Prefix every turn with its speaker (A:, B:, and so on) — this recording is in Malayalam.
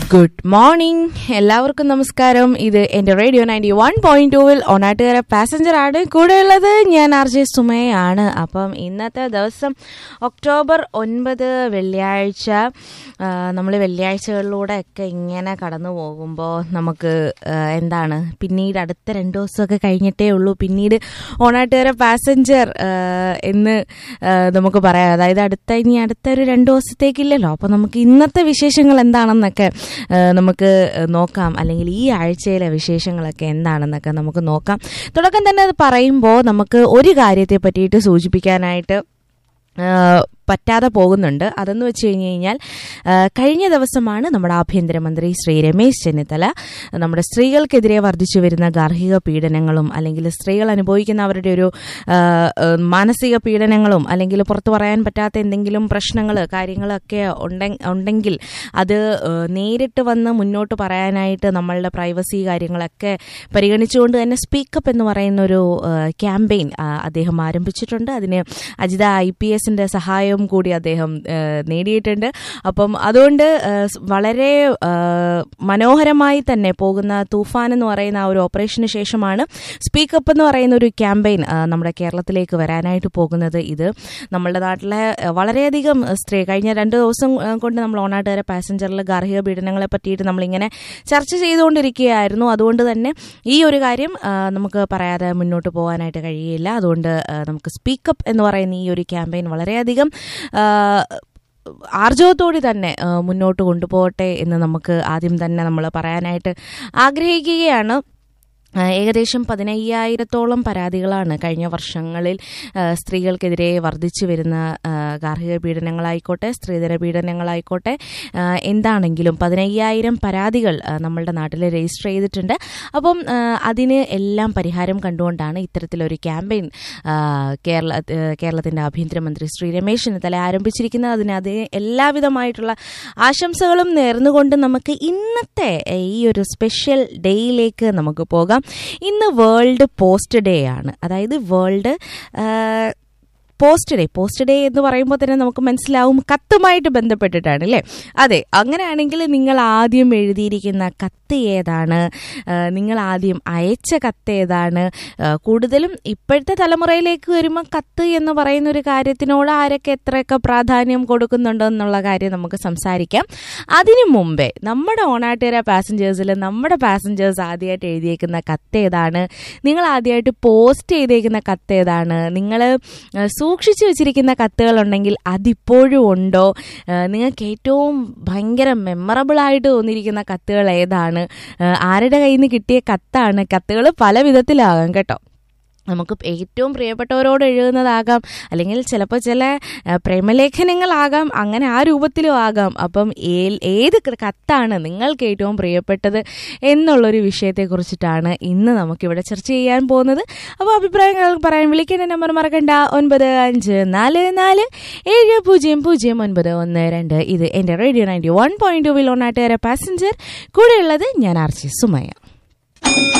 A: ഗുഡ് മോർണിംഗ് എല്ലാവർക്കും നമസ്കാരം ഇത് എന്റെ റേഡിയോ നയൻറ്റി വൺ പോയിന്റ് ടൂവിൽ ഒന്നാട്ടുകാര പാസഞ്ചർ ആണ് കൂടെയുള്ളത് ഞാൻ ആർ ജെ സുമയാണ് അപ്പം ഇന്നത്തെ ദിവസം ഒക്ടോബർ ഒൻപത് വെള്ളിയാഴ്ച നമ്മൾ വെള്ളിയാഴ്ചകളിലൂടെ ഒക്കെ ഇങ്ങനെ കടന്നു പോകുമ്പോൾ നമുക്ക് ആ, എന്താണ് പിന്നീട് അടുത്ത രണ്ട് ദിവസമൊക്കെ കഴിഞ്ഞിട്ടേ ഉള്ളൂ പിന്നീട് ഓണാട്ടുകാര പാസഞ്ചർ എന്ന് ആ, നമുക്ക് പറയാം അതായത് അടുത്ത ഇനി അടുത്ത ഒരു രണ്ട് ദിവസത്തേക്കില്ലല്ലോ അപ്പം നമുക്ക് ഇന്നത്തെ വിശേഷങ്ങൾ എന്താണെന്നൊക്കെ ആ, നമുക്ക് നോക്കാം അല്ലെങ്കിൽ ഈ ആഴ്ചയിലെ വിശേഷങ്ങളൊക്കെ എന്താണെന്നൊക്കെ നമുക്ക് നോക്കാം തുടക്കം തന്നെ അത് പറയുമ്പോൾ നമുക്ക് ഒരു കാര്യത്തെ പറ്റിയിട്ട് സൂചിപ്പിക്കാനായിട്ട് ആ, പറ്റാതെ പോകുന്നുണ്ട് അതെന്ന് വെച്ച് കഴിഞ്ഞ് കഴിഞ്ഞാൽ ആ, കഴിഞ്ഞ ദിവസമാണ് നമ്മുടെ ആഭ്യന്തരമന്ത്രി ശ്രീ രമേശ് ചെന്നിത്തല നമ്മുടെ സ്ത്രീകൾക്കെതിരെ വർദ്ധിച്ചു വരുന്ന ഗാർഹിക പീഡനങ്ങളും അല്ലെങ്കിൽ സ്ത്രീകൾ അനുഭവിക്കുന്ന അവരുടെ ഒരു ആ, ആ, മാനസിക പീഡനങ്ങളും അല്ലെങ്കിൽ പുറത്തു പറയാൻ പറ്റാത്ത എന്തെങ്കിലും പ്രശ്നങ്ങൾ കാര്യങ്ങളൊക്കെ ഉണ്ടെ- ഉണ്ടെങ്കിൽ അത് ആ, നേരിട്ട് വന്ന് മുന്നോട്ട് പറയാനായിട്ട് നമ്മളുടെ പ്രൈവസി കാര്യങ്ങളൊക്കെ പരിഗണിച്ചുകൊണ്ട് തന്നെ സ്പീക്കപ്പ് എന്ന് പറയുന്ന ഒരു ക്യാമ്പയിൻ അദ്ദേഹം ആരംഭിച്ചിട്ടുണ്ട് അതിന് അജിത ഐ പി എസിന്റെ സഹായവും കൂടി അദ്ദേഹം ആ, നേടിയിട്ടുണ്ട് അപ്പം അതുകൊണ്ട് ആ, സ് വളരെ ആ, മനോഹരമായി തന്നെ പോകുന്ന തൂഫാൻ എന്ന് പറയുന്ന ആ ഒരു ഓപ്പറേഷന് ശേഷമാണ് സ്പീക്കപ്പ് എന്ന് പറയുന്ന ഒരു ക്യാമ്പയിൻ ആ, നമ്മുടെ കേരളത്തിലേക്ക് വരാനായിട്ട് പോകുന്നത് ഇത് നമ്മളുടെ നാട്ടിലെ ആ, വളരെയധികം സ്ത്രീ കഴിഞ്ഞ രണ്ട് ദിവസം ആ, കൊണ്ട് നമ്മൾ ഓണാട്ടുകാരെ പാസഞ്ചറിൽ ഗാർഹിക പീഡനങ്ങളെ പറ്റിയിട്ട് നമ്മളിങ്ങനെ ചർച്ച ചെയ്തുകൊണ്ടിരിക്കുകയായിരുന്നു അതുകൊണ്ട് തന്നെ ഈ ഒരു കാര്യം ആ, നമുക്ക് പറയാതെ മുന്നോട്ട് പോകാനായിട്ട് കഴിയില്ല അതുകൊണ്ട് ആ, നമുക്ക് സ്പീക്കപ്പ് എന്ന് പറയുന്ന ഈ ഒരു ക്യാമ്പയിൻ വളരെയധികം ആ, ആർജവത്തോടെ തന്നെ ആ, മുന്നോട്ട് കൊണ്ടുപോകട്ടെ എന്ന് നമുക്ക് ആദ്യം തന്നെ നമ്മൾ പറയാനായിട്ട് ആഗ്രഹിക്കുകയാണ് ആ, ഏകദേശം പതിനയ്യായിരത്തോളം പരാതികളാണ് കഴിഞ്ഞ വർഷങ്ങളിൽ ആ, സ്ത്രീകൾക്കെതിരെ വർദ്ധിച്ചു വരുന്ന ആ, ഗാർഹിക പീഡനങ്ങളായിക്കോട്ടെ സ്ത്രീധന പീഡനങ്ങളായിക്കോട്ടെ ആ, എന്താണെങ്കിലും പതിനയ്യായിരം പരാതികൾ ആ, നമ്മളുടെ നാട്ടിൽ രജിസ്റ്റർ ചെയ്തിട്ടുണ്ട് അപ്പം ആ, അതിന് എല്ലാം പരിഹാരം കണ്ടുകൊണ്ടാണ് ഇത്തരത്തിലൊരു ക്യാമ്പയിൻ ആ, കേരള ആ, കേരളത്തിന്റെ ആഭ്യന്തരമന്ത്രി ശ്രീ രമേശ് ചെന്നിത്തല ആരംഭിച്ചിരിക്കുന്നത് അതിന് അത് എല്ലാവിധമായിട്ടുള്ള ആശംസകളും നേർന്നുകൊണ്ട് നമുക്ക് ഇന്നത്തെ ഏ, ഈ ഒരു സ്പെഷ്യൽ ഡേയിലേക്ക് നമുക്ക് പോകാം ഇന്ന് വേൾഡ് പോസ്റ്റ് ഡേ ആണ് അതായത് world post day post day എന്ന് പറയുമ്പോൾ തന്നെ നമുക്ക് മനസ്സിലാവും കത്തുമായിട്ട് ബന്ധപ്പെട്ടിട്ടാണ് അല്ലേ അതെ അങ്ങനെയാണെങ്കിൽ നിങ്ങൾ ആദ്യം എഴുതിയിരിക്കുന്ന കത്ത് ഏതാണ് ആ, നിങ്ങൾ ആദ്യം അയച്ച കത്ത് ഏതാണ് ആ, കൂടുതലും ഇപ്പോഴത്തെ തലമുറയിലേക്ക് വരുമ്പോൾ കത്ത് എന്ന് പറയുന്ന ഒരു കാര്യത്തിനോട് ആരൊക്കെ എത്രയൊക്കെ പ്രാധാന്യം കൊടുക്കുന്നുണ്ടോ എന്നുള്ള കാര്യം നമുക്ക് സംസാരിക്കാം അതിനു മുമ്പേ നമ്മുടെ ഓണാട്ടുകര പാസഞ്ചേഴ്സിൽ നമ്മുടെ പാസഞ്ചേഴ്സ് ആദ്യമായിട്ട് എഴുതിയേക്കുന്ന കത്ത് ഏതാണ് നിങ്ങൾ ആദ്യമായിട്ട് പോസ്റ്റ് ചെയ്തേക്കുന്ന കത്ത് ഏതാണ് നിങ്ങൾ സൂക്ഷിച്ചു വെച്ചിരിക്കുന്ന കത്തുകളുണ്ടെങ്കിൽ അതിപ്പോഴും ഉണ്ടോ ആ, നിങ്ങൾക്ക് ഏറ്റവും ഭയങ്കര മെമ്മറബിൾ ആയിട്ട് തോന്നിയിരിക്കുന്ന കത്തുകൾ ഏതാണ് ആ, ആരുടെ കയ്യിൽ നിന്ന് കിട്ടിയ കത്താണ് കത്തുകൾ പല വിധത്തിലാകാം കേട്ടോ നമുക്ക് ഏറ്റവും പ്രിയപ്പെട്ടവരോട് എഴുതുന്നതാകാം അല്ലെങ്കിൽ ചിലപ്പോൾ ചില ആ, പ്രേമലേഖനങ്ങളാകാം അങ്ങനെ ആ രൂപത്തിലും ആകാം അപ്പം ഏൽ- ഏത് ക- കത്താണ് നിങ്ങൾക്ക് ഏറ്റവും പ്രിയപ്പെട്ടത് എന്നുള്ളൊരു വിഷയത്തെക്കുറിച്ചിട്ടാണ് ഇന്ന് നമുക്കിവിടെ ചർച്ച ചെയ്യാൻ പോകുന്നത് അപ്പോൾ അഭിപ്രായങ്ങൾ പറയാൻ വിളിക്കേണ്ട നമ്പർ മറക്കണ്ട ഒൻപത് അഞ്ച് നാല് നാല് ഏഴ് പൂജ്യം പൂജ്യം ഒൻപത് ഒന്ന് രണ്ട് ഇത് എൻ്റെ radio ninety one point two വിൽ ഓണാട്ടുകാരെ പാസഞ്ചർ കൂടെയുള്ളത് ഞാൻ ആർച്ചി സുമയ